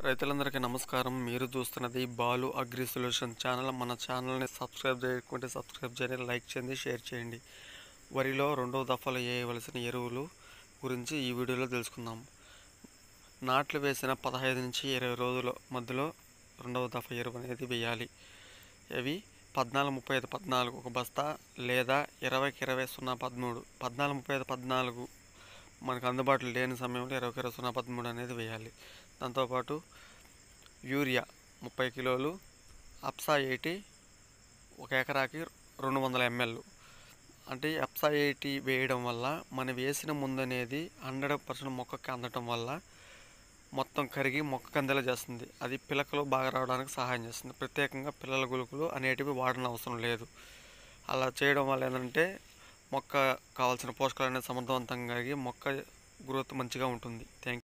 రైతులందరికీ నమస్కారం మీరు చూస్తున్నది బాలు అగ్రి సొల్యూషన్ ఛానల్ మన ఛానల్ని సబ్స్క్రైబ్ చేయకుంటే సబ్స్క్రైబ్ చేయండి లైక్ చేయండి షేర్ చేయండి వరిలో రెండవ దఫాలో వేయవలసిన ఎరువులు గురించి ఈ వీడియోలో తెలుసుకుందాం నాట్లు వేసిన పదహైదు నుంచి ఇరవై రోజుల మధ్యలో రెండవ దఫా ఎరువు అనేది వేయాలి అవి పద్నాలుగు ముప్పై ఐదు పద్నాలుగు ఒక బస్తా లేదా ఇరవైకి ఇరవై సున్నా పదమూడు పద్నాలుగు ముప్పై ఐదు పద్నాలుగు మనకు అందుబాటులో లేని సమయంలో ఇరవై ఇరవై సున్నా పదమూడు అనేది వేయాలి దాంతోపాటు యూరియా ముప్పై కిలోలు అప్సా ఎయిటీ ఒక ఎకరాకి రెండు వందల ఎంఎల్ అంటే అప్సా ఎయిటీ వేయడం వల్ల మనం వేసిన ముందు అనేది హండ్రెడ్ పర్సెంట్ మొక్కకి అందటం వల్ల మొత్తం కరిగి మొక్క కందేలా చేస్తుంది అది పిలకలు బాగా రావడానికి సహాయం చేస్తుంది ప్రత్యేకంగా పిల్లల గులుకులు అనేటివి వాడని అవసరం లేదు అలా చేయడం వల్ల ఏంటంటే మొక్క కావాల్సిన పోషకాలు అనేది సమర్థవంతంగా కలిగి మొక్క గ్రోత్ మంచిగా ఉంటుంది థ్యాంక్